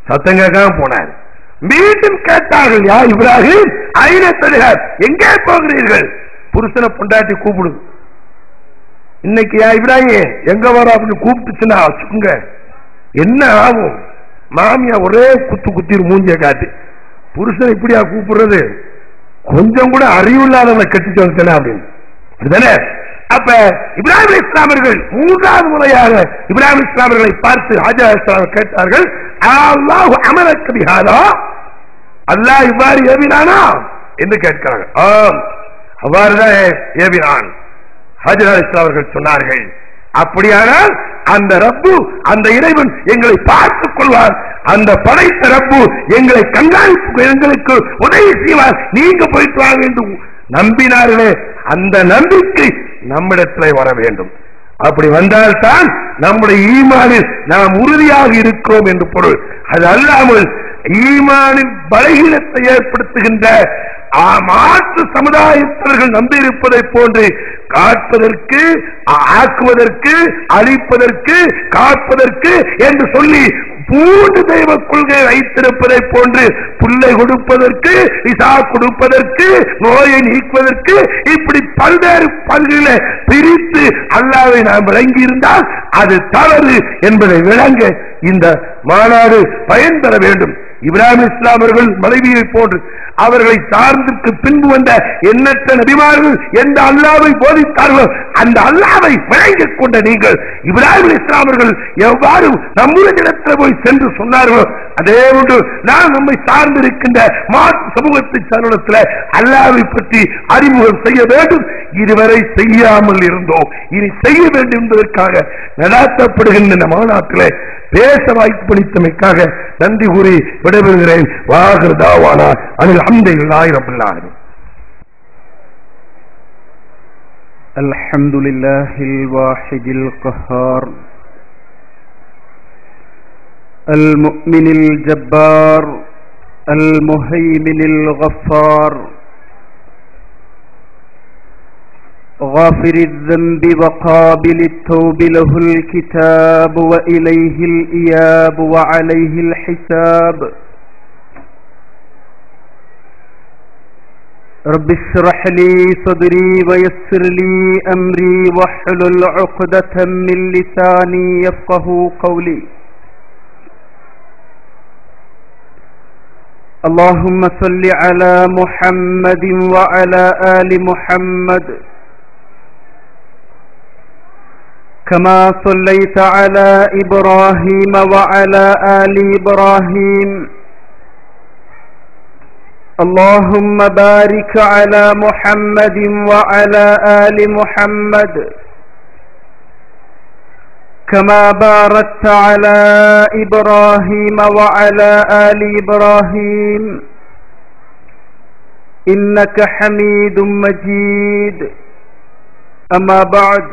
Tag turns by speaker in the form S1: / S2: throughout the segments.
S1: சத்தம் கேட்காம போனார் மீண்டும் கேட்டார்கள் யா இப்ராஹிம் ஐன தருகார் எங்கே போகிறீர்கள் புருஷனை பொண்டாட்டி கூப்பிடுது இன்னைக்கு யா இப்ராஹிம் எங்க வர அப்படின்னு கூப்பிட்டுச்சுன்னா வச்சுக்கோங்க என்ன ஆகும் மாமியா ஒரே குத்து குத்திரு மூஞ்சிய காட்டி புருஷன் இப்படியா கூப்பிடுறது கொஞ்சம் கூட அறிவு இல்லாதவனை கட்டிட்டு வந்துட்டேன் அப்படின்னு அப்படிதானே அப்ப இப்ராஹிம் இஸ்லாமர்கள் மூன்றாவது முறையாக இப்ராஹிம் இஸ்லாமர்களை பார்த்து ஹாஜா இஸ்லாம் கேட்டார்கள் அல்லாஹ் அமலக்கு பிஹாதா அல்லாஹ் இவ்வாறு ஏவினானா என்று கேட்கிறாங்க ஆம் அவ்வாறுதான் ஏவினான் ஹஜரா இஸ்லாம் அவர்கள் சொன்னார்கள் அப்படியானால் அந்த ரப்பு அந்த இறைவன் எங்களை பார்த்துக் கொள்வார் அந்த படைத்த ரப்பு எங்களை கண்காணிப்பு எங்களுக்கு உதவி செய்வார் நீங்க போயிட்டு வாங்க என்று நம்பினார்களே அந்த நம்பிக்கை நம்மிடத்தில் வர வேண்டும் அப்படி வந்தால்தான் நம்முடைய ஈமானில் நாம் உறுதியாக இருக்கிறோம் என்று பொருள் அது அல்லாமல் ஈமானின் பலகீனத்தை ஏற்படுத்துகின்ற ஆ, மாற்று சமுதாயத்தவர்கள் நம்பியிருப்பதை போன்று காட்பதற்கு ஆ- ஆக்குவதற்கு அழிப்பதற்கு காப்பதற்கு என்று சொல்லி மூன்று தெய்வ கொள்கை வைத்திருப்பதை போன்று புல்லை கொடுப்பதற்கு விசா கொடுப்பதற்கு நோயை நீக்குவதற்கு இப்படி பல்வேறு பல்களை பிரித்து அல்லாவை நாம் விளங்கி இருந்தால் அது தவறு என்பதை விளங்க இந்த மாநாடு பயன் பெற வேண்டும் இப்ராஹிம் இஸ்லாம் அவர்கள் மனைவியை போன்று அவர்களை சார்ந்திற்கு பின்பு வந்த எண்ணற்ற நபிமார்கள் எந்த அல்லாவை போதித்தார்களோ அந்த அல்லாவை விளங்கிக் கொண்ட நீங்கள் இப்ராஹிம் இஸ்லாம் அவர்கள் எவ்வாறு நம்முடைய இடத்தில் போய் சென்று சொன்னார்களோ அதே ஒன்று நான் நம்மை சார்ந்திருக்கின்ற மாற்று சமூகத்தை சார்ந்தத்தில் அல்லாவை பற்றி அறிமுகம் செய்ய வேண்டும் இதுவரை செய்யாமல் இருந்தோம் இனி செய்ய வேண்டும் என்பதற்காக நடாத்தப்படுகின்ற இந்த மாநாட்டிலே பேச வாய்ப்பளித்தமைக்காக நன்றி கூறி விடைபெறுகிறேன் வாகர் தாவானா அனில் அம்தையில்லாய் ரபுல்லாஹி
S2: الحمد لله الواحد القهار المؤمن الجبار المهيمن الغفار غافر الذنب وقابل التوب له الكتاب وإليه الإياب وعليه الحساب رب اشرح لي صدري ويسر لي أمري واحلل عقدة من لساني يفقه قولي اللهم صل على محمد وعلى آل محمد كما صليت على إبراهيم وعلى آل إبراهيم اللهم بارك على محمد وعلى آل محمد كما باركت على إبراهيم وعلى آل إبراهيم إنك حميد مجيد أما بعد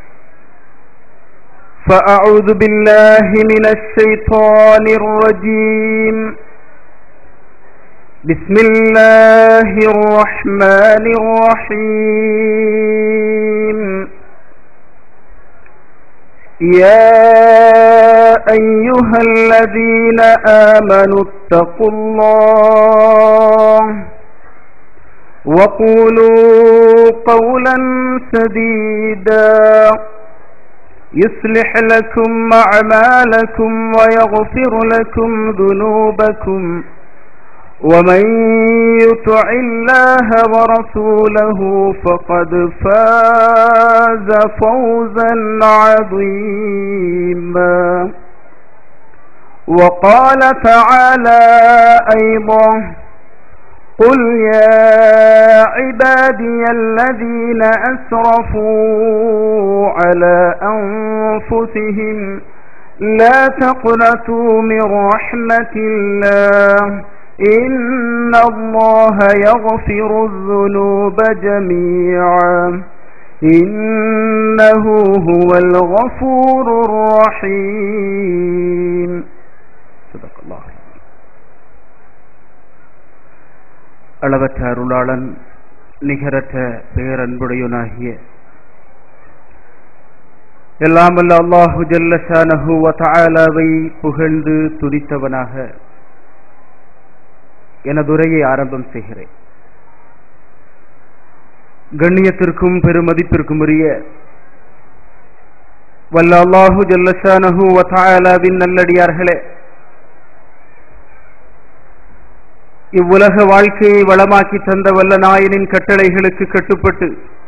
S2: فأعوذ بالله من الشيطان الرجيم بسم الله الرحمن الرحيم يا أيها الذين آمنوا اتقوا الله وقولوا قولا سديدا يصلح لكم أعمالكم ويغفر لكم ذنوبكم ومن يطع الله ورسوله فقد فاز فوزا عظيما وقال تعالى أيضا قل يا عبادي الذين أسرفوا على أنفسهم لا تقنطوا من رحمة الله إن الله يغفر الذنوب جميعا إنه هو الغفور الرحيم صدق الله அளவற்ற அருளாளன் நிகரற்ற பேரன்புடையனாகிய எல்லாம் வல்ல அல்லாஹு ஜல்ல ஷானஹு வ தஆலாவை புகழ்ந்து துதித்தவனாக எனதுரையை ஆரம்பம் செய்கிறேன் கண்ணியத்திற்கும் பெருமதிப்பிற்கும் உரிய வல்ல அல்லாஹு ஜல்ல ஷானஹு வ தஆலாவின் நல்லடியார்களே இவ்வுலக வாழ்க்கையை வளமாக்கி தந்த வல்ல நாயனின் கட்டளைகளுக்கு கட்டுப்பட்டு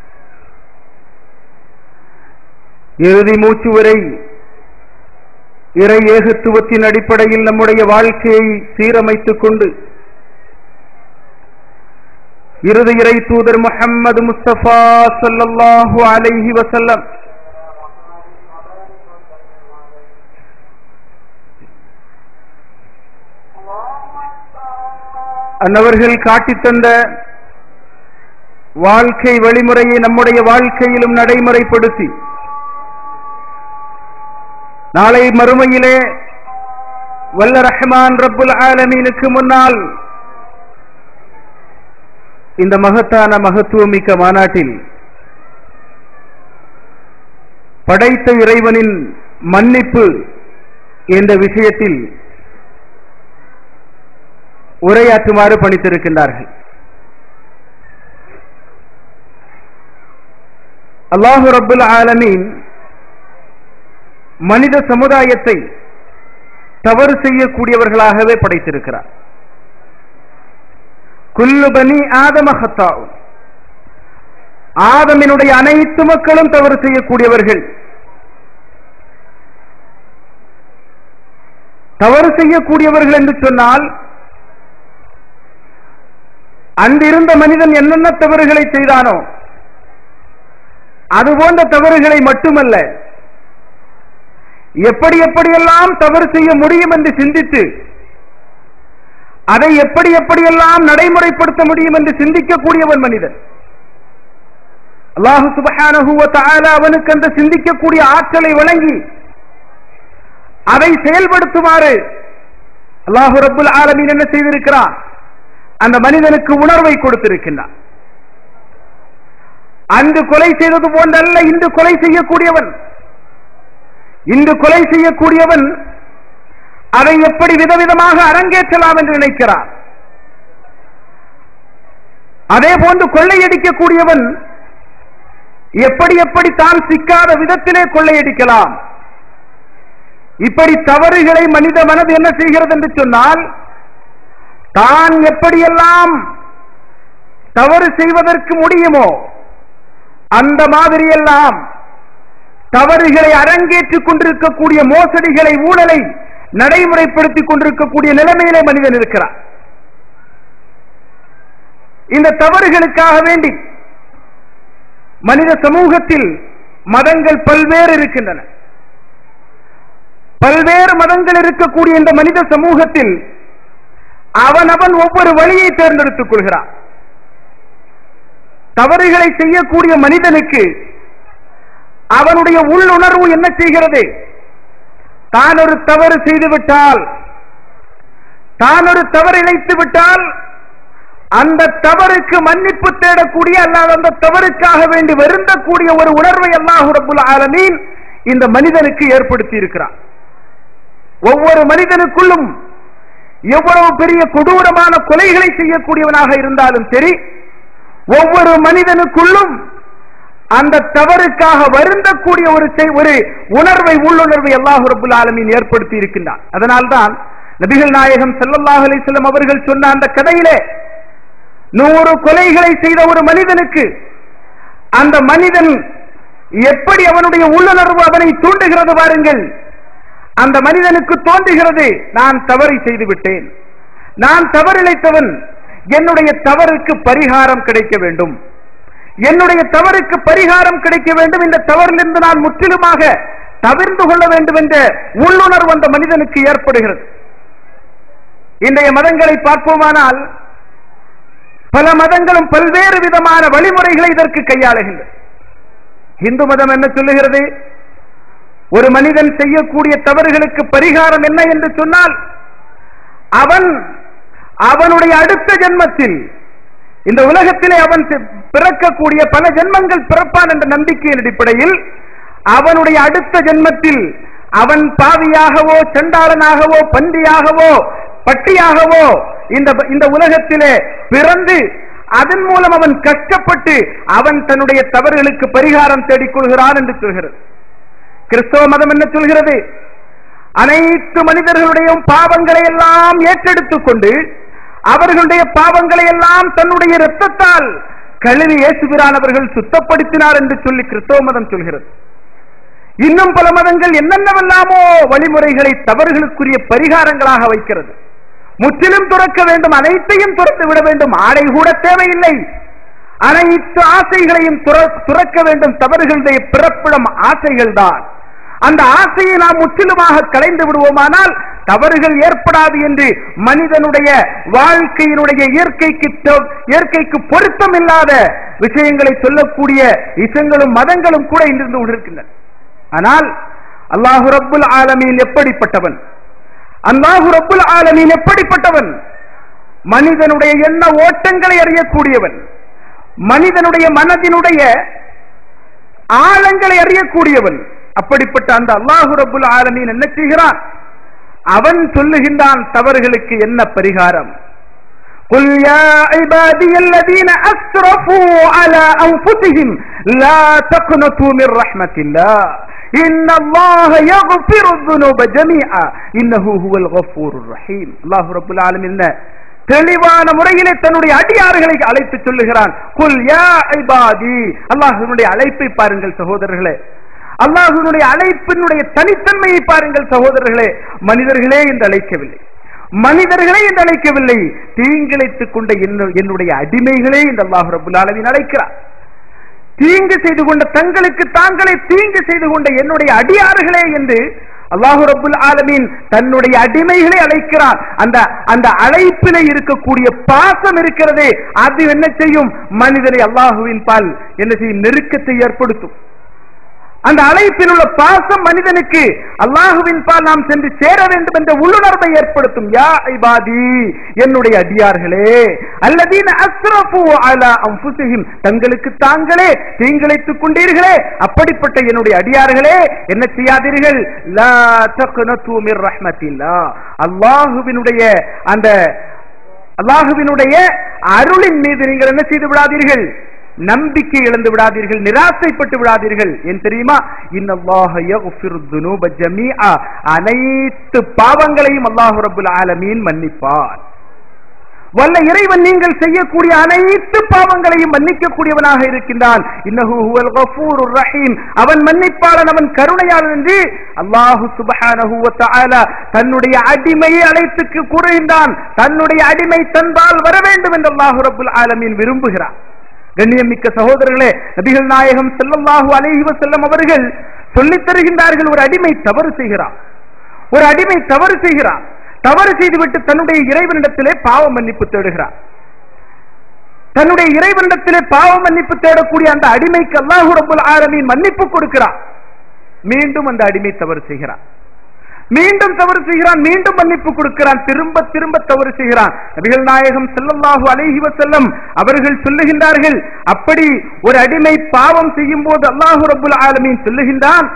S2: இறுதி மூச்சு வரை இறை ஏகத்துவத்தின் அடிப்படையில் நம்முடைய வாழ்க்கையை சீரமைத்துக் கொண்டு இறுதி இறை தூதர் முஹம்மது முஸ்தபா ஸல்லல்லாஹு அலைஹி வஸல்லம் அன்னவர்கள் காட்டித் தந்த வாழ்க்கை வழிமுறையை நம்முடைய வாழ்க்கையிலும் நடைமுறைப்படுத்தி நாளை மறுமையிலே வல்ல ரஹ்மான் ரப்புல் ஆலமீனுக்கு முன்னால் இந்த மகத்தான மகத்துவமிக்க மாநாட்டில் படைத்த இறைவனின் மன்னிப்பு என்ற விஷயத்தில் உரையாற்றுமாறு பணித்திருக்கின்றார்கள் அல்லாஹு ரப்புல் ஆலமீன் மனித சமுதாயத்தை தவறு செய்யக்கூடியவர்களாகவே படைத்திருக்கிறார் குல்லு பனி ஆதமஹத்தாவும் ஆதமினுடைய அனைத்து மக்களும் தவறு செய்யக்கூடியவர்கள் தவறு செய்யக்கூடியவர்கள் என்று சொன்னால் அன்றிருந்த மனிதன் என்னென்ன தவறுகளை செய்தானோ அது போன்ற தவறுகளை மட்டுமல்ல எப்படி எப்படியெல்லாம் தவறு செய்ய முடியும் என்று சிந்தித்து அதை எப்படி எப்படியெல்லாம் நடைமுறைப்படுத்த முடியும் என்று சிந்திக்கக்கூடியவன் மனிதன் அல்லாஹு சுபஹானஹு வ தஆலா அவனுக்கு அந்த சிந்திக்கக்கூடிய ஆற்றலை வழங்கி அதை செயல்படுத்துமாறு அல்லாஹு ரப்புல் ஆலமீன் என்ன செய்திருக்கிறான் அந்த மனிதனுக்கு உணர்வை கொடுத்திருக்கின்றான் அன்று கொலை செய்தது போன்றல்ல இன்று கொலை செய்யக்கூடியவன் இன்று கொலை செய்யக்கூடியவன் அதை எப்படி விதவிதமாக அரங்கேற்றலாம் என்று நினைக்கிறான் அதே போன்று கொள்ளையடிக்கக்கூடியவன் எப்படி எப்படி தான் சிக்காத விதத்திலே கொள்ளையடிக்கலாம் இப்படி தவறுகளை மனித மனது என்ன செய்கிறது என்று சொன்னால் தான் எப்படியெல்லாம் தவறு செய்வதற்கு முடியுமோ அந்த மாதிரியெல்லாம் தவறுகளை அரங்கேற்றிக் கொண்டிருக்கக்கூடிய மோசடிகளை ஊழலை நடைமுறைப்படுத்திக் கொண்டிருக்கக்கூடிய நிலைமையிலே மனிதன் இருக்கிறார் இந்த தவறுகளுக்காக வேண்டி மனித சமூகத்தில் மதங்கள் பல்வேறு இருக்கின்றன பல்வேறு மதங்கள் இருக்கக்கூடிய இந்த மனித சமூகத்தில் அவனவன் ஒவ்வொரு வழியை தேர்ந்தெடுத்துக் கொள்கிறான் தவறுகளை செய்யக்கூடிய மனிதனுக்கு அவனுடைய உள்ளுணர்வு என்ன செய்கிறது தான் ஒரு தவறு செய்து விட்டால் தான் ஒரு தவறு இழைத்து விட்டால் அந்த தவறுக்கு மன்னிப்பு தேடக்கூடிய அல்லாத அந்த தவறுக்காக வேண்டி வருந்தக்கூடிய ஒரு உணர்வை அல்லாஹு ரபுல் ஆலமீன் இந்த மனிதனுக்கு ஏற்படுத்தி இருக்கிறான் ஒவ்வொரு மனிதனுக்குள்ளும் எவ்வளவு பெரிய கொடூரமான கொலைகளை செய்யக்கூடியவனாக இருந்தாலும் சரி ஒவ்வொரு மனிதனுக்குள்ளும் அந்த தவறுக்காக வருந்தக்கூடிய ஒரு ஒரு உணர்வை உள்ளுணர்வை அல்லாஹு ரபுல் ஆலமீன் ஏற்படுத்தி இருக்கின்றான் அதனால்தான் நபிகள் நாயகம் செல்லல்லாஹ் அலிஸ்லம் அவர்கள் சொன்ன அந்த கதையிலே நூறு கொலைகளை செய்த ஒரு மனிதனுக்கு அந்த மனிதன் எப்படி அவனுடைய உள்ளுணர்வு அவனை தூண்டுகிறது பாருங்கள் அந்த மனிதனுக்கு தோன்றுகிறது நான் தவறை செய்து விட்டேன் நான் தவறிழைத்தவன் என்னுடைய தவறுக்கு பரிகாரம் கிடைக்க வேண்டும் என்னுடைய தவறுக்கு பரிகாரம் கிடைக்க வேண்டும் இந்த தவறிலிருந்து நான் முற்றிலுமாக தவிர்ந்து கொள்ள வேண்டும் என்ற உள்ளுணர்வு அந்த மனிதனுக்கு ஏற்படுகிறது இன்றைய மதங்களை பார்ப்போமானால் பல மதங்களும் பல்வேறு விதமான வழிமுறைகளை இதற்கு கையாளுகின்றன இந்து மதம் என்ன சொல்லுகிறது ஒரு மனிதன் செய்யக்கூடிய தவறுகளுக்கு பரிகாரம் என்ன என்று சொன்னால் அவன் அவனுடைய அடுத்த ஜென்மத்தில் இந்த உலகத்திலே அவன் சி- பிறக்கக்கூடிய பல ஜென்மங்கள் பிறப்பான் என்ற நம்பிக்கையின் அடிப்படையில் அவனுடைய அடுத்த ஜென்மத்தில் அவன் பாவியாகவோ சண்டாளனாகவோ பன்றியாகவோ பட்டியாகவோ இந்த இந்த உலகத்திலே பிறந்து அதன் மூலம் அவன் கஷ்டப்பட்டு அவன் தன்னுடைய தவறுகளுக்கு பரிகாரம் தேடிக் கொள்கிறான் என்று சொல்கிறது கிறிஸ்தவ மதம் என்ன சொல்கிறது அனைத்து மனிதர்களுடைய பாவங்களை எல்லாம் ஏற்றெடுத்துக் கொண்டு அவர்களுடைய பாவங்களை எல்லாம் தன்னுடைய இரத்தத்தால் கழுவி இயேசுகிறான் அவர்கள் சுத்தப்படுத்தினார் என்று சொல்லி கிறிஸ்தவ மதம் சொல்கிறது இன்னும் பல மதங்கள் என்னென்னவெல்லாமோ வழிமுறைகளை தவறுகளுக்குரிய பரிகாரங்களாக வைக்கிறது முற்றிலும் துறக்க வேண்டும் அனைத்தையும் துறந்து விட வேண்டும் ஆடை கூட தேவையில்லை அனைத்து ஆசைகளையும் துற- துறக்க வேண்டும் தவறுகளுடைய பிறப்பிடம் ஆசைகள் தான் அந்த ஆசையை நாம் முற்றிலுமாக கலைந்து விடுவோமானால் தவறுகள் ஏற்படாது என்று மனிதனுடைய வாழ்க்கையினுடைய இயற்கைக்கு தொ- இயற்கைக்கு பொருத்தம் இல்லாத விஷயங்களை சொல்லக்கூடிய இசங்களும் மதங்களும் கூட இருந்து கொண்டிருக்கின்றன ஆனால் அல்லாஹு ரப்புல் ஆலமீன் எப்படிப்பட்டவன் அல்லாஹு ரப்புல் ஆலமீன் எப்படிப்பட்டவன் மனிதனுடைய எண்ண ஓட்டங்களை அறியக்கூடியவன் மனிதனுடைய மனதினுடைய ஆழங்களை அறியக்கூடியவன் அப்படிப்பட்ட அந்த அல்லாஹு ரப்புல் ஆலமீன் என்ன செய்கிறான் அவன் சொல்லுகின்றான் தவறுகளுக்கு என்ன பரிகாரம் قل يا عبادي الذين أسرفوا على أنفسهم لا تقنطوا من رحمة الله إن الله يغفر الذنوب جميعا إنه هو الغفور الرحيم الله رب العالمين தெளிவான முறையிலே தன்னுடைய அடியார்களை அழைத்து சொல்லுகிறான் குல் யா ஐபாதி அல்லாஹ்வினுடைய அழைப்பை பாருங்கள் சகோதரர்களே அல்லாஹ்வினுடைய அழைப்பினுடைய தனித்தன்மையை பாருங்கள் சகோதரர்களே மனிதர்களே என்று அழைக்கவில்லை மனிதர்களே என்று அழைக்கவில்லை தீங்கிழைத்துக் கொண்ட என்ன- என்னுடைய அடிமைகளே என்று அல்லாஹ் ரபுல் ஆலமீன் அழைக்கிறார் தீங்கு செய்து கொண்ட தங்களுக்கு தாங்களே தீங்கு செய்து கொண்ட என்னுடைய அடியார்களே என்று அல்லாஹு ரப்புல் ஆலமீன் தன்னுடைய அடிமைகளை அழைக்கிறான் அந்த அந்த அழைப்பிலே இருக்கக்கூடிய பாசம் இருக்கிறதே அது என்ன செய்யும் மனிதனை அல்லாஹுவின் பால் என்ன செய்யும் நெருக்கத்தை ஏற்படுத்தும் அந்த அழைப்பில் உள்ள பாசம் மனிதனுக்கு அல்லாஹுவின் பால் நாம் சென்று சேர வேண்டும் என்ற உள்ளுணர்வை ஏற்படுத்தும் யா ஐபாதி என்னுடைய அடியார்களே அல்லதீன அஸ்ரஃபு அலா அன்ஃபுஸிஹிம் தங்களுக்கு தாங்களே தீங்கிழைத்துக் கொண்டீர்களே அப்படிப்பட்ட என்னுடைய அடியார்களே என்ன செய்யாதீர்கள் லா தக்னது மிர் ரஹ்மத்தில்லா அல்லாஹுவினுடைய அந்த அல்லாஹுவினுடைய அருளின் மீது நீங்கள் என்ன செய்து விடாதீர்கள் நம்பிக்கை இழந்து விடாதீர்கள் நிராசைப்பட்டு விடாதீர்கள் ஏன் தெரியுமா இன்னல்லாஹ யக்ஃபிரு துனூப ஜமீஆ அனைத்து பாவங்களையும் அல்லாஹ் ரப்பல் ஆலமீன் மன்னிப்பார் வல்ல இறைவன் நீங்கள் செய்யக்கூடிய அனைத்து பாவங்களையும் மன்னிக்கக்கூடியவனாக இருக்கின்றான் இன்னஹு ஹுவல் கஃபூருர் ரஹீம் அவன் மன்னிப்பாளன் அவன் கருணையாளன் என்று அல்லாஹு சுப்ஹானஹு வ தஆலா தன்னுடைய அடிமையை அழைத்துக்கு கூறுகின்றான் தன்னுடைய அடிமை தந்தால் வர வேண்டும் என்று அல்லாஹு ரப்பல் ஆலமீன் விரும்புகிறான் கண்ணியமிக்க சகோதரர்களே நபிகள் நாயகம் ஸல்லல்லாஹு அலைஹி வஸல்லம் அவர்கள் சொல்லித் தருகின்றார்கள் ஒரு அடிமை தவறு செய்கிறான் ஒரு அடிமை தவறு செய்கிறான் தவறு செய்துவிட்டு தன்னுடைய இறைவனிடத்திலே பாவ மன்னிப்பு தேடுகிறான் தன்னுடைய இறைவனிடத்திலே பாவ மன்னிப்பு தேடக்கூடிய அந்த அடிமைக்கு அல்லாஹு ரப்பல் ஆலமீன் மன்னிப்பு கொடுக்கிறான் மீண்டும் அந்த அடிமை தவறு செய்கிறான் மீண்டும் தவறு செய்கிறான் மீண்டும் மன்னிப்பு கொடுக்கிறான் திரும்ப திரும்ப தவறு செய்கிறான் நபிகள் நாயகம் ஸல்லல்லாஹு அலைஹி வஸல்லம் அவர்கள் சொல்லுகின்றார்கள் அப்படி ஒரு அடிமை பாவம் செய்யும் போது அல்லாஹு ரப்பல் ஆலமீன் சொல்லுகின்றான்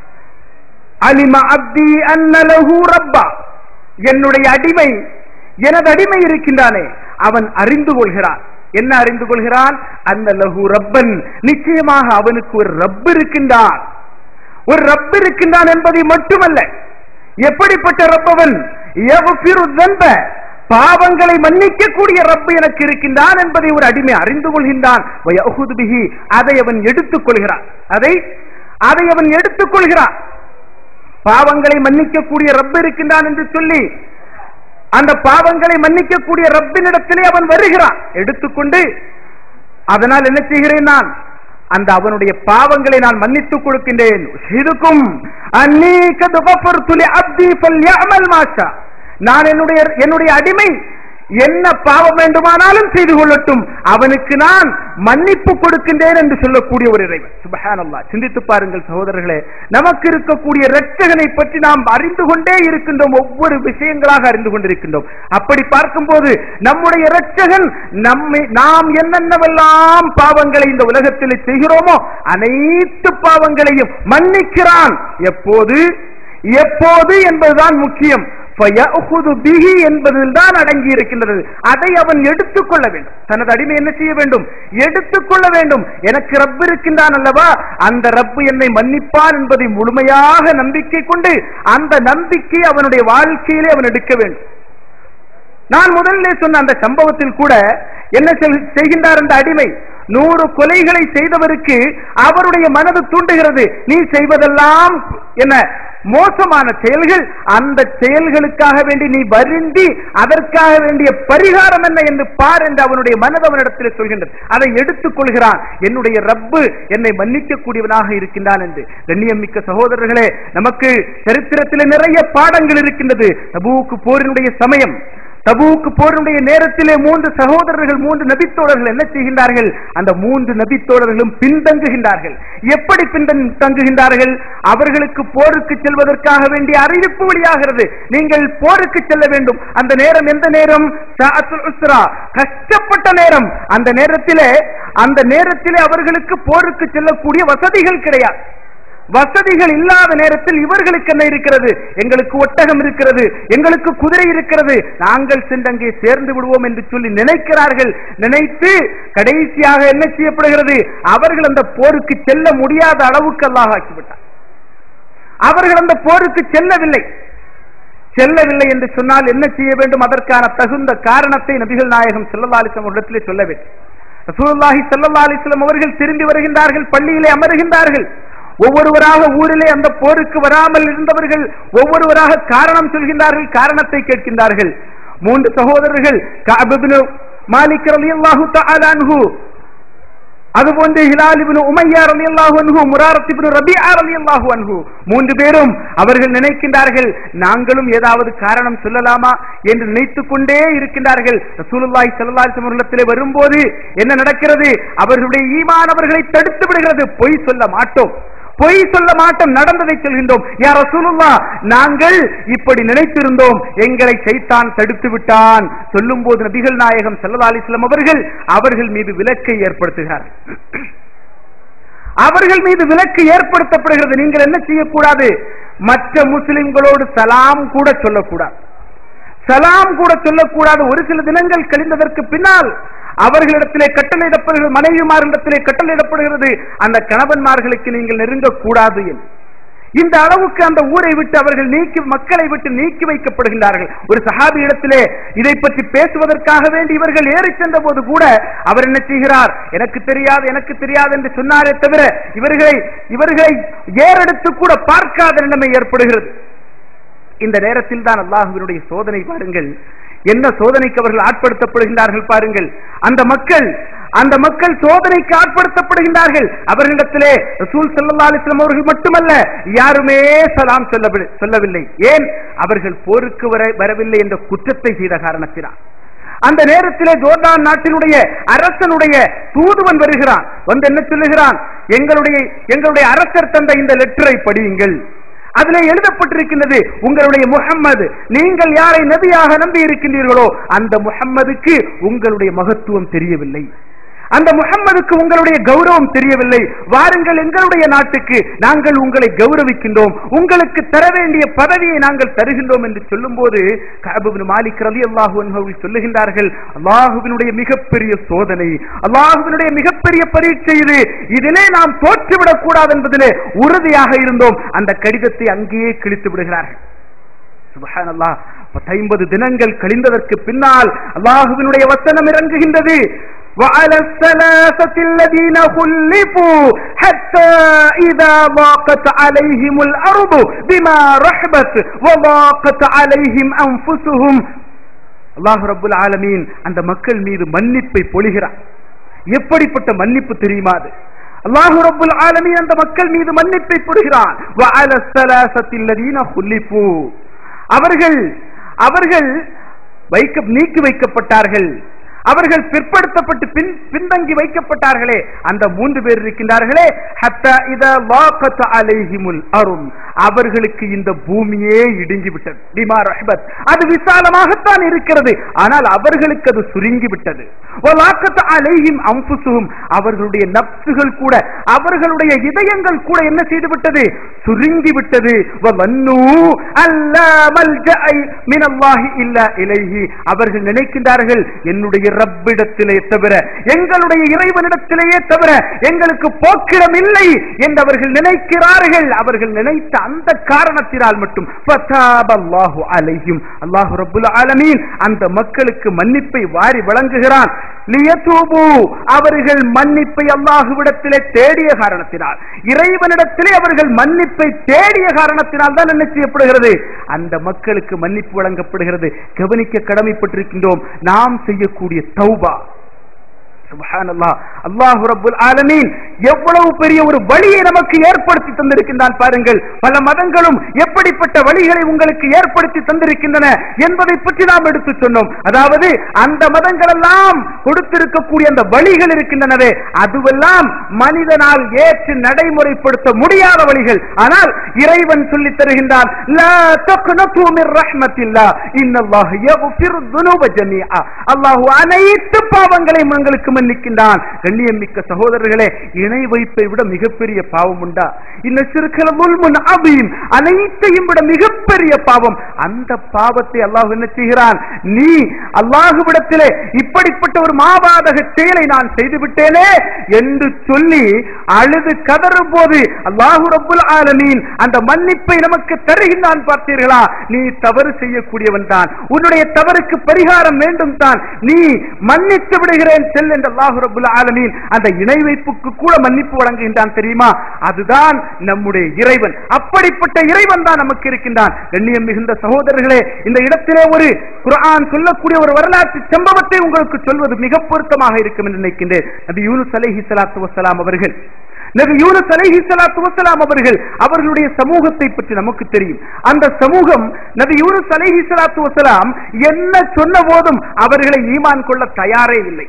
S2: அலிம அப்தி அன்ன லஹு ரப்பா என்னுடைய அடிமை எனது அடிமை இருக்கின்றானே அவன் அறிந்து கொள்கிறான் என்ன அறிந்து கொள்கிறான் அந்த லஹு ரப்பன் நிச்சயமாக அவனுக்கு ஒரு ரப் இருக்கின்றான் ஒரு ரப் இருக்கின்றான் என்பதை மட்டுமல்ல எப்படிப்பட்ட ரப்பவன் யக்ஃபிரு தன்ப பாவங்களை மன்னிக்கக்கூடிய ரப்பு எனக்கு இருக்கின்றான் என்பதை ஒரு அடிமை அறிந்து கொள்கின்றான் வயஹுது பிஹி அதை அவன் எடுத்துக் கொள்கிறான் அதை அதை அவன் எடுத்துக் கொள்கிறான் பாவங்களை மன்னிக்கக்கூடிய ரப்பு இருக்கின்றான் என்று சொல்லி அந்த பாவங்களை மன்னிக்கக்கூடிய ரப்பினிடத்திலே அவன் வருகிறான் எடுத்துக்கொண்டு அதனால் என்ன செய்கிறேன் நான் அந்த அவனுடைய பாவங்களை நான் மன்னித்துக் கொடுக்கின்றேன் இதுக்கும் அந்நீக துகஃபர்து லி அப்தி ஃபல்யஅமல் மாஷா நான் என்னுடைய என்னுடைய அடிமை என்ன பாவம் வேண்டுமானாலும் செய்து கொள்ளட்டும் அவனுக்கு நான் மன்னிப்பு கொடுக்கின்றேன் என்று சொல்லக்கூடிய ஒரு இறைவன் சுபஹானல்லாஹ் சிந்தித்து பாருங்கள் சகோதரர்களே நமக்கு இருக்கக்கூடிய இரட்சகனை பற்றி நாம் அறிந்து கொண்டே இருக்கின்றோம் ஒவ்வொரு விஷயங்களாக அறிந்து கொண்டிருக்கின்றோம் அப்படி பார்க்கும்போது நம்முடைய இரட்சகன் நம்மை நாம் என்னென்னவெல்லாம் பாவங்களை இந்த உலகத்தில் செய்கிறோமோ அனைத்து பாவங்களையும் மன்னிக்கிறான் எப்போது எப்போது என்பதுதான் முக்கியம் ஃபயஅஹுது பிஹி என்பதில் தான் அடங்கி இருக்கின்றது அதை அவன் எடுத்துக்கொள்ள வேண்டும் தனது அடிமை என்ன செய்ய வேண்டும் எடுத்துக்கொள்ள வேண்டும் எனக்கு ரப்பு இருக்கின்றான் அல்லவா அந்த ரப்பு என்னை மன்னிப்பான் என்பதை முழுமையாக நம்பிக்கை கொண்டு அந்த நம்பிக்கை அவனுடைய வாழ்க்கையிலே அவன் எடுக்க வேண்டும் நான் முதல்ல சொன்ன அந்த சம்பவத்தில் கூட என்ன செய்- செய்கின்றார் அந்த அடிமை நூறு கொலைகளை செய்தவருக்கு அவருடைய மனது தூண்டுகிறது நீ செய்வதெல்லாம் என்ன மோசமான செயல்கள் அந்த செயல்களுக்காக வேண்டி நீ வருந்தி அதற்காக வேண்டிய பரிகாரம் என்ன என்று பார் என்று அவனுடைய மனது அவனிடத்தில் சொல்கின்றது அதை எடுத்துக் கொள்கிறான் என்னுடைய ரப்பு என்னை மன்னிக்க கூடியவனாக இருக்கின்றான் என்று கண்ணியமிக்க சகோதரர்களே நமக்கு சரித்திரத்தில் நிறைய பாடங்கள் இருக்கின்றது தபூக்கு போரினுடைய சமயம் தபூக்கு போரினுடைய நேரத்திலே மூன்று சகோதரர்கள் மூன்று நபித்தோழர்கள் என்ன செய்கின்றார்கள் அந்த மூன்று நபித்தோழர்களும் பின்தங்குகின்றார்கள் எப்படி பின்தங்குகின்றார்கள் அவர்களுக்கு போருக்கு செல்வதற்காக வேண்டிய அறிவிப்பு வெளியாகிறது நீங்கள் போருக்கு செல்ல வேண்டும் அந்த நேரம் எந்த நேரம் சஅத்துல் உஸ்ரா கஷ்டப்பட்ட நேரம் அந்த நேரத்திலே அந்த நேரத்திலே அவர்களுக்கு போருக்கு செல்லக்கூடிய வசதிகள் கிடையாது வசதிகள் இல்லாத நேரத்தில் இவர்களுக்கு என்ன இருக்கிறது எங்களுக்கு ஒட்டகம் இருக்கிறது எங்களுக்கு குதிரை இருக்கிறது நாங்கள் சென்று அங்கே சேர்ந்து விடுவோம் என்று சொல்லி நினைக்கிறார்கள் நினைத்து கடைசியாக என்ன செய்யப்படுகிறது அவர்கள் அந்த போருக்கு செல்ல முடியாத அளவுக்கு அல்லாஹ் ஆக்கிவிட்டார் அவர்கள் அந்த போருக்கு செல்லவில்லை செல்லவில்லை என்று சொன்னால் என்ன செய்ய வேண்டும் அதற்கான தகுந்த காரணத்தை நபிகள் நாயகம் ஸல்லல்லாஹு அலைஹி வஸல்லம் இடத்திலே சொல்ல வேண்டும் ரசூலுல்லாஹி ஸல்லல்லாஹு அலைஹி வஸல்லம் அவர்கள் திரும்பி வருகின்றார்கள் பள்ளியிலே அமருகின்றார்கள் ஒவ்வொருவராக ஊரிலே அந்த போருக்கு வராமல் இருந்தவர்கள் ஒவ்வொருவராக காரணம் சொல்கின்றார்கள் காரணத்தை கேட்கின்றார்கள் மூன்று சகோதரர்கள் கஅப் இப்னு மாலிக் ரலியல்லாஹு தஆலா அன்ஹு அதுபோன்று ஹிலால் இப்னு உமையா ரலியல்லாஹு அன்ஹு முராரத் இப்னு ரபிஆ ரலியல்லாஹு அன்ஹு மூன்று பேரும் அவர்கள் நினைக்கின்றார்கள் நாங்களும் ஏதாவது காரணம் சொல்லலாமா என்று நினைத்துக் கொண்டே இருக்கின்றார்கள் ரசூலுல்லாஹி ஸல்லல்லாஹு அலைஹி வஸல்லம் இடத்திலே வரும்போது என்ன நடக்கிறது அவர்களுடைய ஈமான் அவர்களை தடுத்து விடுகிறது பொய் சொல்ல மாட்டோம் பொய் சொல்ல மாட்டோம் நடந்ததை சொல்கின்றோம் யார் ரசூலுல்லா நாங்கள் இப்படி நினைத்திருந்தோம் எங்களை சைத்தான் தடுத்து விட்டான் சொல்லும் போது நபிகள் நாயகம் ஸல்லல்லாஹு அலைஹி வஸல்லம் அவர்கள் அவர்கள் மீது விலக்கை ஏற்படுத்துகிறார் அவர்கள் மீது விலக்கு ஏற்படுத்தப்படுகிறது நீங்கள் என்ன செய்யக்கூடாது மற்ற முஸ்லிம்களோடு சலாம் கூட சொல்லக்கூடாது சலாம் கூட சொல்லக்கூடாது ஒரு சில தினங்கள் கழிந்ததற்கு பின்னால் அவர்களிடத்திலே கட்டளையிடப்படுகிறது மனைவிமார்களிடத்திலே கட்டளையிடப்படுகிறது அந்த கணவன்மார்களுக்கு நீங்கள் நெருங்கக்கூடாது என்று இந்த அளவுக்கு அந்த ஊரை விட்டு அவர்கள் நீக்கி மக்களை விட்டு நீக்கி வைக்கப்படுகின்றார்கள் ஒரு சஹாபி இடத்திலே இதை பற்றி பேசுவதற்காக வேண்டி இவர்கள் ஏறி சென்ற போது கூட அவர் என்ன செய்கிறார் எனக்கு தெரியாது எனக்கு தெரியாது என்று சொன்னாரே தவிர இவர்களை இவர்களை ஏறெடுத்து கூட பார்க்காத நிலைமை ஏற்படுகிறது இந்த நேரத்தில் தான் அல்லாஹுவினுடைய சோதனை பாருங்கள் என்ன சோதனைக்கு அவர்கள் ஆட்படுத்தப்படுகின்றார்கள் பாருங்கள் அந்த மக்கள் அந்த மக்கள் சோதனைக்கு ஆட்படுத்தப்படுகின்றார்கள் அவர்களிடத்திலே ரசூல் ஸல்லல்லாஹு அலைஹி வஸல்லம் அவர்கள் மட்டுமல்ல யாருமே சலாம் சொல்லவில்லை சொல்லவில்லை ஏன் அவர்கள் போருக்கு வர வரவில்லை என்ற குற்றத்தை செய்த காரணத்தினால் அந்த நேரத்திலே ஜோர்டான் நாட்டினுடைய அரசனுடைய தூதுவன் வருகிறான் வந்து என்ன சொல்லுகிறான் எங்களுடைய எங்களுடைய அரசர் தந்த இந்த லெட்டரை படியுங்கள் அதிலே எழுதப்பட்டிருக்கின்றது உங்களுடைய முஹம்மது நீங்கள் யாரை நபியாக நம்பி இருக்கின்றீர்களோ அந்த முஹம்மதுக்கு உங்களுடைய மகத்துவம் தெரியவில்லை அந்த முஹம்மதுக்கு உங்களுடைய கௌரவம் தெரியவில்லை வாருங்கள் எங்களுடைய நாட்டுக்கு நாங்கள் உங்களை கௌரவிக்கின்றோம் உங்களுக்கு தர வேண்டிய பதவியை நாங்கள் தருகின்றோம் என்று சொல்லும்போது கஅபுபின் மாலிக் ரலியல்லாஹு அன்ஹு அவர்கள் சொல்லுகின்றார்கள் அல்லாஹுவினுடைய மிகப்பெரிய சோதனை அல்லாஹுவினுடைய மிகப்பெரிய பரீட்சை இது இதிலே நாம் தோற்றுவிடக் கூடாது என்பதிலே உறுதியாக இருந்தோம் அந்த கடிதத்தை அங்கேயே கிழித்து விடுகிறார்கள் சுபஹானல்லாஹ் ஐம்பது தினங்கள் கழிந்ததற்கு பின்னால் அல்லாஹுவினுடைய வசனம் இறங்குகின்றது وعلى الثلاثة الذين خلفوا حتى إذا ضاقت عليهم الأرض بما رحبت وضاقت عليهم أنفسهم அல்லாஹ் ரப்புல் ஆலமீன் அந்த மக்கள் மீது மன்னிப்பை பொழிகிறார் எப்படிப்பட்ட மன்னிப்பு தெரியுமா அது அல்லாஹு ரப்புல் ஆலமீன் அந்த மக்கள் மீது மன்னிப்பை பொழிகிறான் وعلى الثلاثة الذين خلفوا அவர்கள் அவர்கள் வைக்க நீக்கி வைக்கப்பட்டார்கள் அவர்கள் பிற்படுத்தப்பட்டு பின் பின்தங்கி வைக்கப்பட்டார்களே அந்த மூன்று பேர் இருக்கின்றார்களே ஹத்தா இத வாக்கத் அலைஹிமுல் அருள் அவர்களுக்கு இந்த பூமியே இடுங்கி விட்டது பிமா ரஹ்பத் அது விசாலமாகத்தான் இருக்கிறது ஆனால் அவர்களுக்கு அது சுருங்கி விட்டது வலாக்கத் அலைஹிம் அம்புசுகும் அவர்களுடைய நப்சுகள் கூட அவர்களுடைய இதயங்கள் கூட என்ன செய்து விட்டது சுருங்கி விட்டது வவன்னு அல்லா மல்ஜஐ மினல்லாஹி இல்லா இலைஹி அவர்கள் நினைக்கின்றார்கள் என்னுடைய ரப்பிடத்திலே தவிர எங்களுடைய இறைவனிடத்திலேயே தவிர எங்களுக்கு போக்கிடம் இல்லை என்று அவர்கள் நினைக்கிறார்கள் அவர்கள் நினைத்த அந்த காரணத்தினால் மட்டும் ஃபதாபல்லாஹு அலைஹிம் அல்லாஹ் ரப்புல் ஆலமீன் அந்த மக்களுக்கு மன்னிப்பை வாரி வழங்குகிறான் லியதூபு அவர்கள் மன்னிப்பை அல்லாஹுவிடத்திலே தேடிய காரணத்தினால் இறைவனிடத்திலே அவர்கள் மன்னிப்பை தேடிய காரணத்தினால் தான் என்ன செய்யப்படுகிறது அந்த மக்களுக்கு மன்னிப்பு வழங்கப்படுகிறது கவனிக்க கடமைப்பட்டிருக்கின்றோம் நாம் செய்யக்கூடிய தௌபா சுப்ஹானல்லாஹ் அல்லாஹ் ரப்புல் ஆலமீன் எவ்வளவு பெரிய ஒரு வழியை நமக்கு ஏற்படுத்தி தந்திருக்கின்றான் பாருங்கள் பல மதங்களும் எப்படிப்பட்ட வழிகளை உங்களுக்கு ஏற்படுத்தி தந்திருக்கின்றன என்பதை பற்றி நாம் எடுத்து சொன்னோம் அதாவது அந்த மதங்கள் எல்லாம் கொடுத்திருக்கக்கூடிய அந்த வழிகள் இருக்கின்றனவே அதுவெல்லாம் மனிதனால் ஏற்று நடைமுறைப்படுத்த முடியாத வழிகள் ஆனால் இறைவன் சொல்லித் தருகின்றான் லா தக்னது மிர் ரஹ்மத்தில்லாஹ் இன்னல்லாஹ் யக்ஃபிரு துனூப ஜமீஆ அல்லாஹ் அனைத்து பாவங்களையும் உங்களுக்கு மன்னிக்கின்றான் கண்ணியம் மிக்க சகோதரர்களே இணை வைப்பை விட மிகப்பெரிய பாவம் உண்டா இன்ன சிறுக்கல முல்முன் அபீம் அனைத்தையும் விட மிகப்பெரிய பாவம் அந்த பாவத்தை அல்லாஹ் என்ன செய்கிறான் நீ அல்லாஹுவிடத்திலே இப்படிப்பட்ட ஒரு மாபாதக செயலை நான் செய்து விட்டேனே என்று சொல்லி அழுது கதறும் போது அல்லாஹு ரப்புல் ஆலமீன் அந்த மன்னிப்பை நமக்கு தருகின்றான் பார்த்தீர்களா நீ தவறு செய்யக்கூடியவன் தான் உன்னுடைய தவறுக்கு பரிகாரம் வேண்டும் தான் நீ மன்னித்து விடுகிறேன் செல் என்று அல்லாஹு ரப்புல் ஆலமீன் அந்த இணை வைப்புக்கு கூட மன்னிப்பு வழங்குகின்றான் தெரியுமா அதுதான் நம்முடைய இறைவன் அப்படிப்பட்ட இறைவன் தான் நமக்கு இருக்கின்றான் கண்ணியம் மிகுந்த சகோதரர்களே இந்த இடத்திலே ஒரு குர்ஆன் சொல்லக்கூடிய ஒரு வரலாற்று சம்பவத்தை உங்களுக்கு சொல்வது மிக பொருத்தமாக இருக்கும் என்று நினைக்கின்றேன் நபி யூனுஸ் அலைஹி ஸலாத்து வஸலாம் அவர்கள் நபி யூனுஸ் அலைஹி ஸலாத்து வஸலாம் அவர்கள் அவர்களுடைய சமூகத்தை பற்றி நமக்கு தெரியும் அந்த சமூகம் நபி யூனுஸ் அலைஹி ஸலாத்து வஸலாம் என்ன சொன்ன போதும் அவர்களை ஈமான் கொள்ள தயாரே இல்லை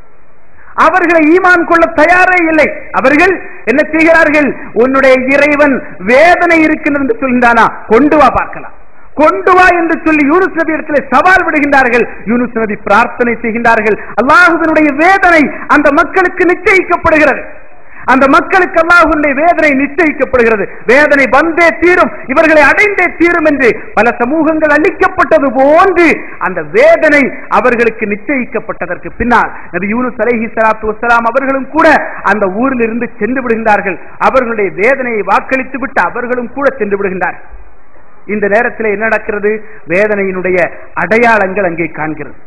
S2: அவர்களை ஈமான் கொள்ள தயாரே இல்லை அவர்கள் என்ன செய்கிறார்கள் உன்னுடைய இறைவன் வேதனை இருக்கின்றது என்று சொல்கின்றானா கொண்டு வா பார்க்கலாம் கொண்டு வா என்று சொல்லி யூனுஸ் நபி இடத்திலே சவால் விடுகின்றார்கள் யூனுஸ் நபி பிரார்த்தனை செய்கின்றார்கள் அல்லாஹுவினுடைய வேதனை அந்த மக்களுக்கு நிச்சயிக்கப்படுகிறது அந்த மக்களுக்கு அல்லாஹுடைய வேதனை நிச்சயிக்கப்படுகிறது வேதனை வந்தே தீரும் இவர்களை அடைந்தே தீரும் என்று பல சமூகங்கள் அளிக்கப்பட்டது போன்று அந்த வேதனை அவர்களுக்கு நிச்சயிக்கப்பட்டதற்கு பின்னால் நபி யூனுஸ் அலைஹி ஸலாத்து வஸலாம் அவர்களும் கூட அந்த ஊரில் இருந்து சென்று விடுகின்றார்கள் அவர்களுடைய வேதனையை வாக்களித்து விட்டு அவர்களும் கூட சென்று விடுகின்றார்கள் இந்த நேரத்தில் என்ன நடக்கிறது வேதனையினுடைய அடையாளங்கள் அங்கே காண்கிறது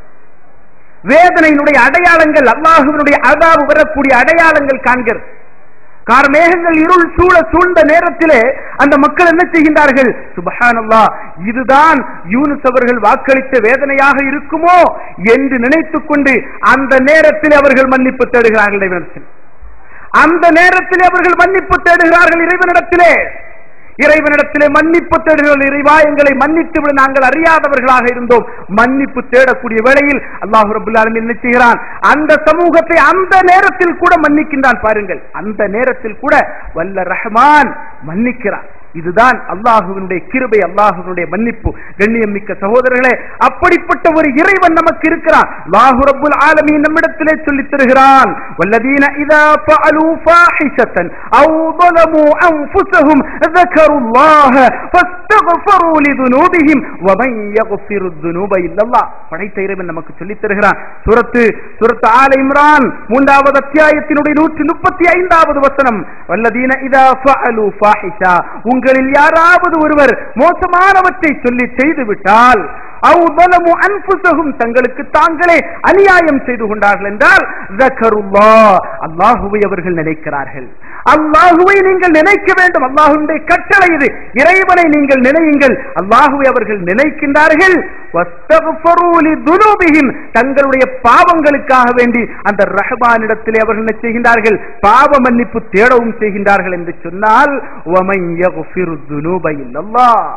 S2: வேதனையினுடைய அடையாளங்கள் அல்லாஹுவினுடைய அதாவு வரக்கூடிய அடையாளங்கள் காண்கிறது கார்மேகங்கள் இருள் சூழ சூழ்ந்த நேரத்திலே அந்த மக்கள் என்ன செய்கின்றார்கள் சுபஹானல்லா இதுதான் யூனுஸ் அவர்கள் வாக்களித்த வேதனையாக இருக்குமோ என்று நினைத்துக் கொண்டு அந்த நேரத்தில் அவர்கள் மன்னிப்பு தேடுகிறார்கள் இறைவனிடத்தில் அந்த நேரத்தில் அவர்கள் மன்னிப்பு தேடுகிறார்கள் இறைவனிடத்திலே இறைவனிடத்திலே மன்னிப்பு தேடுகள் இறைவா எங்களை மன்னித்து விட நாங்கள் அறியாதவர்களாக இருந்தோம் மன்னிப்பு தேடக்கூடிய வேளையில் அல்லாஹு ரபுல் ஆலமீன் என்ன செய்கிறான் அந்த சமூகத்தை அந்த நேரத்தில் கூட மன்னிக்கின்றான் பாருங்கள் அந்த நேரத்தில் கூட வல்ல ரஹ்மான் மன்னிக்கிறான் இதுதான் அல்லாஹுவினுடைய கிருபை அல்லாஹுவினுடைய மன்னிப்பு கண்ணியம் மிக்க சகோதரர்களே அப்படிப்பட்ட ஒரு இறைவன் நமக்கு இருக்கிறான் அல்லாஹு ரப்புல் ஆலமீன் நம்மிடத்திலே சொல்லித் தருகிறான் வல்லதீன இதா ஃபஅலு ஃபாஹிஷத்தன் அவ் ظلموا انفسهم ذكروا الله فاستغفروا لذنوبهم ومن يغفر الذنوب الا الله படைத்த இறைவன் நமக்கு சொல்லித் தருகிறான் சூரத்து சூரத்து ஆல இம்ரான் மூன்றாவது அத்தியாயத்தினுடைய நூற்றி முப்பத்தி ஐந்தாவது வசனம் வல்லதீன இதா ஃபஅலு ஃபாஹிஷா உங்களில் யாராவது ஒருவர் மோசமானவற்றை சொல்லி செய்து விட்டால் அவு பலமு அன்புசகும் தங்களுக்கு தாங்களே அநியாயம் செய்து கொண்டார்கள் என்றால் ஜக்கருல்லா அல்லாஹுவை அவர்கள் நினைக்கிறார்கள் அல்லாஹுவை நீங்கள் நினைக்க வேண்டும் அல்லாஹுடைய கட்டளை இது இறைவனை நீங்கள் நினையுங்கள் அல்லாஹுவை அவர்கள் நினைக்கின்றார்கள் வஸ்தக்ஃபரூ லிதுனூபிஹிம் தங்களுடைய பாவங்களுக்காக வேண்டி அந்த ரஹ்மானிடத்திலே அவர்கள் என்ன செய்கின்றார்கள் பாவ மன்னிப்பு தேடவும் செய்கின்றார்கள் என்று சொன்னால் வமன் யக்ஃபிரு துனூப இல்லல்லாஹ்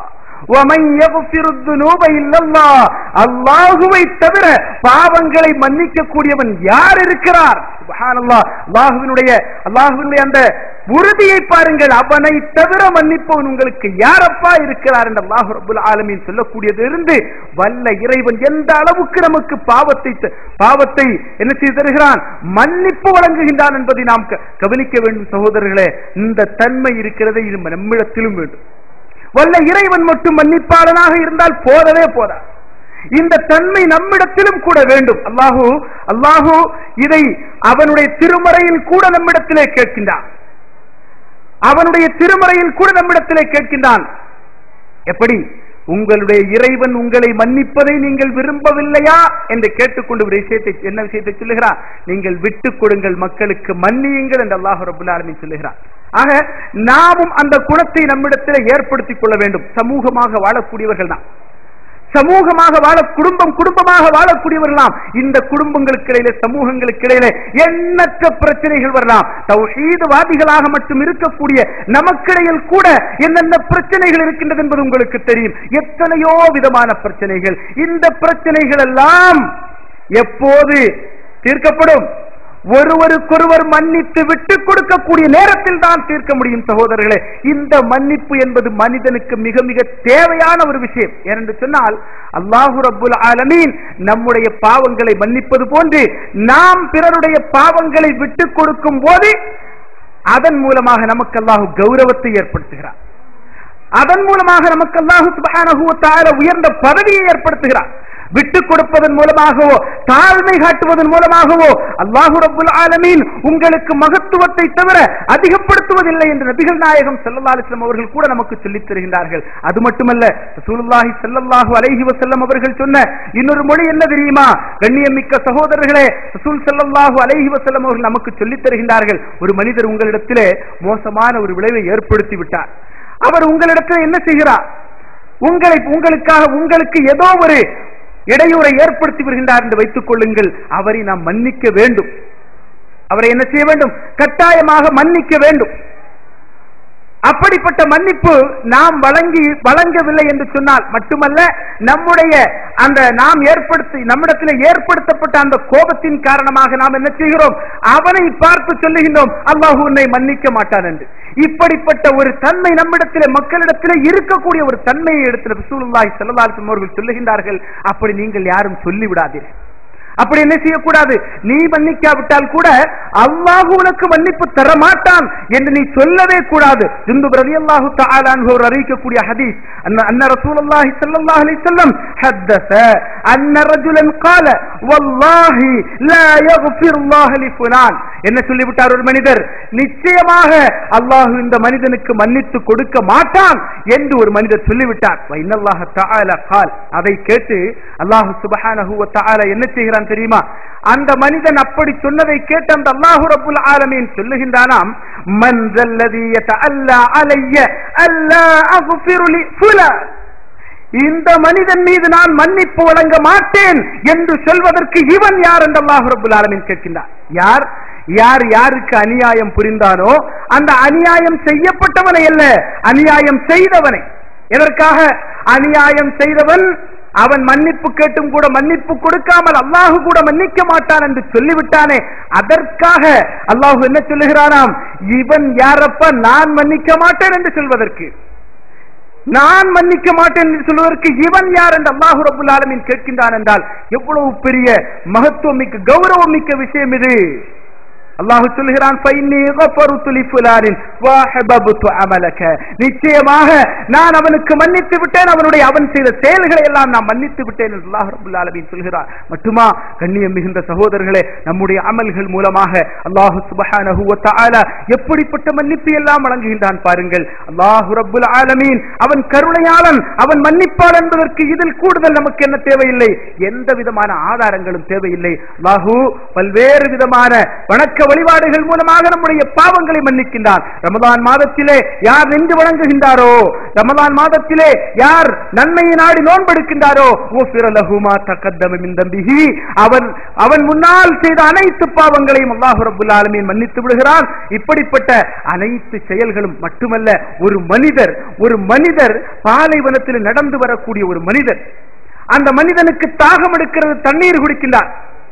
S2: وَمَن يَغْفِرُ الذُّنُوبَ إِلَّا اللَّهُ அல்லாஹுவை தவிர பாவங்களை மன்னிக்க கூடியவன் யார் இருக்கிறார் சுப்ஹானல்லாஹ் அல்லாஹ்வினுடைய அல்லாஹ்வினுடைய அந்த உறுதியை பாருங்கள் அவனை தவிர மன்னிப்பவன் உங்களுக்கு யாரப்பா இருக்கிறார் என்று அல்லாஹ் ரப்பல் ஆலமீன் சொல்லக்கூடியதிலிருந்து வல்ல இறைவன் எந்த அளவுக்கு நமக்கு பாவத்தை த- பாவத்தை என்ன செய்து தருகிறான் மன்னிப்பு வழங்குகின்றான் என்பதை நாம் க- கவனிக்க வேண்டும் சகோதரர்களே இந்த தன்மை இருக்கிறது இது நம்மிடத்திலும் வேண்டும் வல்ல இறைவன் மட்டும் மன்னிப்பாளனாக இருந்தால் போதவே போதா இந்த தன்மை நம்மிடத்திலும் கூட வேண்டும் அல்லாஹு அல்லாஹு இதை அவனுடைய திருமறையில் கூட நம்மிடத்திலே கேட்கின்றான் அவனுடைய திருமறையில் கூட நம்மிடத்திலே கேட்கின்றான் எப்படி உங்களுடைய இறைவன் உங்களை மன்னிப்பதை நீங்கள் விரும்பவில்லையா என்று கேட்டுக்கொண்டு ஒரு விஷயத்தை என்ன விஷயத்தை சொல்லுகிறார் நீங்கள் விட்டுக் கொடுங்கள் மக்களுக்கு மன்னியுங்கள் என்று அல்லாஹ் ரபுல் ஆலமீன் சொல்லுகிறார் ஆக நாமும் அந்த குணத்தை நம்மிடத்தில் ஏற்படுத்திக் கொள்ள வேண்டும் சமூகமாக வாழக்கூடியவர்கள் தான் சமூகமாக வாழ குடும்பம் குடும்பமாக வாழக்கூடியவர்களாம் இந்த குடும்பங்களுக்கு இடையிலே சமூகங்களுக்கு இடையிலே எண்ணற்ற பிரச்சனைகள் வரலாம் தௌஹீதவாதிகளாக மட்டும் இருக்கக்கூடிய நமக்கிடையில் கூட என்னென்ன பிரச்சனைகள் இருக்கின்றது என்பது உங்களுக்கு தெரியும் எத்தனையோ விதமான பிரச்சனைகள் இந்த பிரச்சனைகள் எல்லாம் எப்போது தீர்க்கப்படும் ஒருவருக்கொருவர் மன்னித்து விட்டுக் கொடுக்கக்கூடிய நேரத்தில் தான் தீர்க்க முடியும் சகோதரர்களே இந்த மன்னிப்பு என்பது மனிதனுக்கு மிக மிக தேவையான ஒரு விஷயம் ஏனென்று சொன்னால் அல்லாஹு ரப்புல் ஆலமீன் நம்முடைய பாவங்களை மன்னிப்பது போன்று நாம் பிறருடைய பாவங்களை விட்டுக் கொடுக்கும் போது அதன் மூலமாக நமக்கு அல்லாஹு கௌரவத்தை ஏற்படுத்துகிறார் அதன் மூலமாக நமக்கு அல்லாஹு சுப்ஹானஹு வ தஆலா உயர்ந்த பதவியை ஏற்படுத்துகிறார் விட்டுக் கொடுப்பதன் மூலமாகவோ தாழ்மை காட்டுவதன் மூலமாகவோ அல்லாஹு ரப்புல் ஆலமீன் உங்களுக்கு மகத்துவத்தை தவிர அதிகப்படுத்துவதில்லை என்று நபிகள் நாயகம் ஸல்லல்லாஹு அலைஹி வஸல்லம் அவர்கள் கூட நமக்கு சொல்லித் தருகின்றார்கள் அது மட்டுமல்ல ரசூலுல்லாஹி ஸல்லல்லாஹு அலைஹி வஸல்லம் அவர்கள் சொன்ன இன்னொரு மொழி என்ன தெரியுமா கண்ணியமிக்க சகோதரர்களே ரசூல் ஸல்லல்லாஹு அலைஹி வஸல்லம் அவர்கள் நமக்கு சொல்லித் தருகின்றார்கள் ஒரு மனிதர் உங்களிடத்திலே மோசமான ஒரு விளைவை ஏற்படுத்தி விட்டார் அவர் உங்களிடத்தில் என்ன செய்கிறார் உங்களை உங்களுக்காக உங்களுக்கு ஏதோ ஒரு இடையூறை ஏற்படுத்தி வருகின்றார் என்று வைத்துக் கொள்ளுங்கள் அவரை நாம் மன்னிக்க வேண்டும் அவரை என்ன செய்ய வேண்டும் கட்டாயமாக மன்னிக்க வேண்டும் அப்படிப்பட்ட மன்னிப்பு நாம் வழங்கி வழங்கவில்லை என்று சொன்னால் மட்டுமல்ல நம்முடைய அந்த நாம் ஏற்படுத்தி நம்மிடத்தில் ஏற்படுத்தப்பட்ட அந்த கோபத்தின் காரணமாக நாம் என்ன செய்கிறோம் அவனை பார்த்து சொல்லுகின்றோம் அல்லாஹ் உன்னை மன்னிக்க மாட்டான் என்று இப்படிப்பட்ட ஒரு தன்மை நம்மிடத்திலே மக்களிடத்திலே இருக்கக்கூடிய ஒரு தன்மையை எடுத்து ரசூலுல்லாஹி ஸல்லல்லாஹு அலைஹி வஸல்லம் அவர்கள் சொல்லுகின்றார்கள் அப்படி நீங்கள் யாரும் சொல்லிவிடாதீர்கள் அப்படி என்ன செய்யக்கூடாது நீ மன்னிக்காவிட்டால் கூட அல்லாஹ் உனக்கு மன்னிப்பு தர மாட்டான் என்று நீ சொல்லவே கூடாது ஜுந்து ரலியல்லாஹு தஆலா அன்ஹு அவர் அறிவிக்கக்கூடிய ஹதீஸ் அன்ன அன்ன ரசூலுல்லாஹி ஸல்லல்லாஹு அலைஹி வஸல்லம் ஹத்தஸ அன்ன ரஜுலன் قال والله لا يغفر الله لفلان என்ன சொல்லிவிட்டார் ஒரு மனிதர் நிச்சயமாக அல்லாஹ் இந்த மனிதனுக்கு மன்னித்து கொடுக்க மாட்டான் என்று ஒரு மனிதர் சொல்லிவிட்டார் வைனல்லாஹ தஆலா قال அதை கேட்டு அல்லாஹ் சுப்ஹானஹு வ தஆலா என்ன செய்கிறான் தெரியுமா அந்த மனிதன் அப்படி சொன்னதை கேட்டு அந்த அல்லாஹு ரப்புல் ஆலமீன் சொல்லுகின்றானாம் மன் ஜல்லதி யதஅல்லா அலைய அல்லா அஃபிரு லி ஃபுலான் இந்த மனிதன் மீது நான் மன்னிப்பு வழங்க மாட்டேன் என்று சொல்வதற்கு இவன் யார் என்று அல்லாஹ் ரப்புல் ஆலமீன் கேட்கின்றார் யார் யார் யாருக்கு அநியாயம் புரிந்தானோ அந்த அநியாயம் செய்யப்பட்டவனை அல்ல அநியாயம் செய்தவனை எதற்காக அநியாயம் செய்தவன் அவன் மன்னிப்பு கேட்டும் கூட மன்னிப்பு கொடுக்காமல் அல்லாஹு கூட மன்னிக்க மாட்டான் என்று சொல்லிவிட்டானே அதற்காக அல்லாஹு என்ன சொல்லுகிறானாம் இவன் யாரப்ப நான் மன்னிக்க மாட்டேன் என்று சொல்வதற்கு நான் மன்னிக்க மாட்டேன் என்று சொல்வதற்கு இவன் யார் என்று அல்லாஹு ரபுல் ஆலமீன் கேட்கின்றான் என்றால் எவ்வளவு பெரிய மகத்துவம் மிக்க கௌரவம் மிக்க விஷயம் இது அல்லாஹ் சொல்கிறான் "ஃபைன்னி கஃபருத்து லிஃபுலானின் வஹபப்து அமலக." நிச்சயமாக நான் அவனுக்கு மன்னித்து விட்டேன் அவனுடைய அவன் செய்த செயல்களை எல்லாம் நான் மன்னித்து விட்டேன் என்று அல்லாஹ் ரப்பல் ஆலமீன் சொல்கிறார் மட்டுமா கண்ணியம் மிகுந்த சகோதரர்களே நம்முடைய அமல்கள் மூலமாக அல்லாஹ் சுப்ஹானஹு வ தஆலா எப்படிப்பட்ட மன்னிப்பு எல்லாம் வழங்குகின்றான் பாருங்கள் அல்லாஹ் ரப்புல் ஆலமீன் அவன் கருணையாளன் அவன் மன்னிப்பாளன் என்பதற்கு இதில் கூடுதல் நமக்கு என்ன தேவையில்லை எந்த விதமான ஆதாரங்களும் தேவையில்லை அல்லாஹு பல்வேறு விதமான வணக்க வழிபாடுகள் மூலமாக நம்முடைய பாவங்களை மன்னிக்கின்றான் ரமதான் மாதத்திலே யார் நெஞ்சு வணங்குகின்றாரோ ரமதான் மாதத்திலே யார் நன்மையை நாடி நோன்பெடுக்கின்றாரோ ஊஃபிர லஹுமா தகத்தம மின் தம்பிஹி அவன் அவன் முன்னால் செய்த அனைத்து பாவங்களையும் அல்லாஹு ரப்புல் ஆலமீன் மன்னித்து விடுகிறான் இப்படிப்பட்ட அனைத்து செயல்களும் மட்டுமல்ல ஒரு மனிதர் ஒரு மனிதர் பாலைவனத்தில் நடந்து வரக்கூடிய ஒரு மனிதர் அந்த மனிதனுக்கு தாகம் எடுக்கிறது தண்ணீர் குடிக்கின்றார்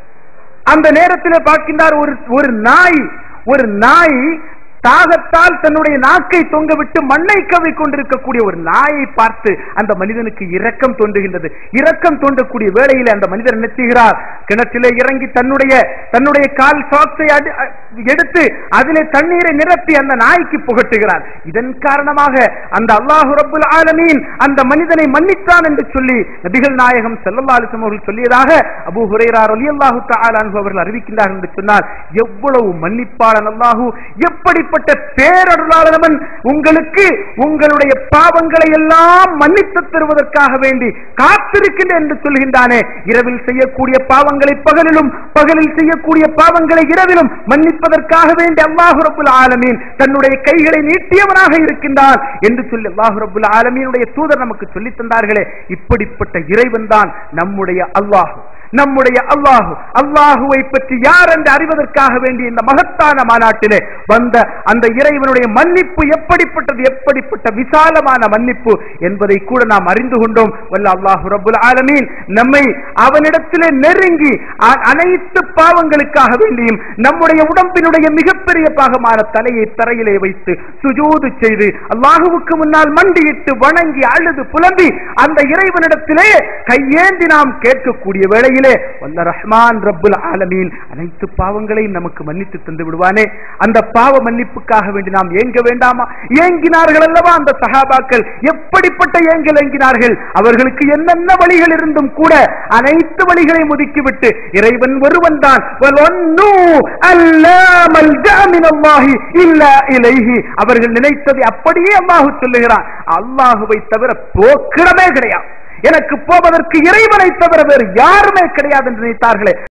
S2: அந்த நேரத்தில் பார்க்கின்றார் ஒரு ஒரு நாய் ஒரு நாய் தாகத்தால் தன்னுடைய நாக்கை தொங்கவிட்டு மண்ணை கவி கொண்டிருக்கக்கூடிய ஒரு நாயை பார்த்து அந்த மனிதனுக்கு இரக்கம் தோன்றுகின்றது இரக்கம் தோன்றக்கூடிய வேளையில் அந்த மனிதர் என்ன செய்கிறார் கிணற்றிலே இறங்கி தன்னுடைய தன்னுடைய கால் சாக்ஸை அடி- அ- எடுத்து அதிலே தண்ணீரை நிரப்பி அந்த நாய்க்கு புகட்டுகிறார் இதன் காரணமாக அந்த அல்லாஹு ரப்புல் ஆலமீன் அந்த மனிதனை மன்னித்தான் என்று சொல்லி நபிகள் நாயகம் ஸல்லல்லாஹு அலைஹி வஸல்லம் அவர்கள் சொல்லியதாக அபூ ஹுரைரா ரலியல்லாஹு தஆலா அன்ஹு அவர்கள் அறிவிக்கின்றார்கள் என்று சொன்னால் எவ்வளவு மன்னிப்பாளன் அல்லாஹு எப்படிப்பட்ட பேரருளாளனவன் உங்களுக்கு உங்களுடைய பாவங்களை எல்லாம் மன்னித்து தருவதற்காக வேண்டி காத்திருக்கின்றேன் என்று சொல்கின்றானே இரவில் செய்யக்கூடிய பாவங்களை பகலிலும் பகலில் செய்யக்கூடிய பாவங்களை இரவிலும் மன்னிப்பதற்காக வேண்டி அல்லாஹு ரப்புல் ஆலமீன் தன்னுடைய கைகளை நீட்டியவனாக இருக்கின்றான் என்று சொல்லி அல்லாஹு ரப்புல் ஆலமீனுடைய தூதர் நமக்கு சொல்லித் தந்தார்களே இப்படிப்பட்ட இறைவன் தான் நம்முடைய அல்லாஹ் நம்முடைய அல்லாஹு அல்லாஹுவை பற்றி யார் என்று அறிவதற்காக வேண்டி இந்த மகத்தான மாநாட்டிலே வந்த அந்த இறைவனுடைய மன்னிப்பு எப்படிப்பட்டது எப்படிப்பட்ட விசாலமான மன்னிப்பு என்பதை கூட நாம் அறிந்து கொண்டோம் வல்ல அல்லாஹு ரப்புல் ஆலமீன் நம்மை அவனிடத்திலே நெருங்கி அ- அனைத்து பாவங்களுக்காக வேண்டியும் நம்முடைய உடம்பினுடைய மிகப்பெரிய பாகமான தலையை தரையிலே வைத்து சுஜூது செய்து அல்லாஹுவுக்கு முன்னால் மண்டியிட்டு வணங்கி அழுது புலம்பி அந்த இறைவனிடத்திலே கையேந்தி நாம் கேட்கக்கூடிய வேளையிலே வல்ல ரஹ்மான் ரப்புல் ஆலமீன் அனைத்து பாவங்களையும் நமக்கு மன்னித்து தந்து விடுவானே அந்த பாவ மன்னிப்புக்காக வேண்டி நாம் ஏங்க வேண்டாமா ஏங்கினார்கள் அல்லவா அந்த சஹாபாக்கள் எப்படிப்பட்ட ஏங்கல் ஏங்கினார்கள் அவர்களுக்கு என்னென்ன வழிகள் இருந்தும் கூட அனைத்து வழிகளையும் ஒதுக்கிவிட்டு இறைவன் ஒருவன் தான் அவர்கள் நினைத்ததை அப்படியே அல்லாஹு சொல்லுகிறான் அல்லாஹுவை தவிர போக்கிடமே கிடையாது எனக்கு போவதற்கு இறைவனை தவிர வேறு யாருமே கிடையாது என்று நினைத்தார்களே